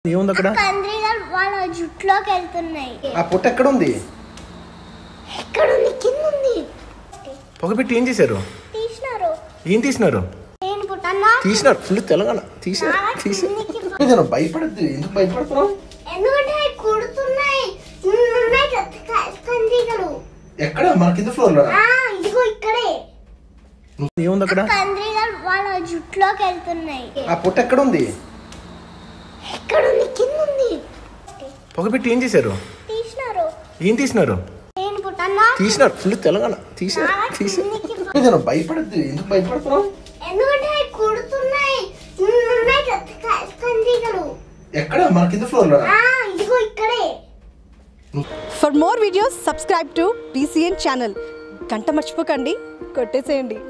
ఏముంది అక్కడ కంద్రీగలు వాళ్ళ జుట్టులోకి వెళ్తున్నాయి ఆ పొట్ట ఎక్కడ ఉంది ఎక్కడ ఉంది కింద ఉంది పొగపెట్టి ఏం చేశారు తీసినారు ఏం తీసినారు నేను పుట్టన్నా తీసినారు ఫుల్ తెలంగాణ తీసారు బాగా తీసారు కిందికి నేను భయపడద్దు ఎందుకు భయపడుతున్నావు ఎందుకంటే అవి కుడుతున్నాయి ఇన్ని ఉన్నాయి కదా క- కంద్రీగలు ఎక్కడ మన కింద ఫ్లోర్ లో ఆ ఇదిగో ఇక్కడే ఏముంది అక్కడ కంద్రీగలు వాళ్ళ జుట్టులోకి వెళ్తున్నాయి ఆ పొట్ట ఎక్కడ ఉంది ఎక్కడ ఉంది కింద ఉంది పొగపెట్టి ఏం చేశారు తీసినారు ఏం తీసినారు నేను పుట్టన్నా తీసినారు ఫుల్ తెలంగాణ తీసారు బాగా తీసారు కిందికి నేను భయపడద్దు ఎందుకు భయపడుతున్నావు ఎందుకంటే అవి కుడుతున్నాయి ఇన్ని ఉన్నాయి కదా క- కంద్రీగలు ఎక్కడ మన కింద ఫ్లోర్ లో ఆ ఇదిగో ఇక్కడే for more videos subscribe to PCN channel గంట మర్చిపోకండి కొట్టేసేయండి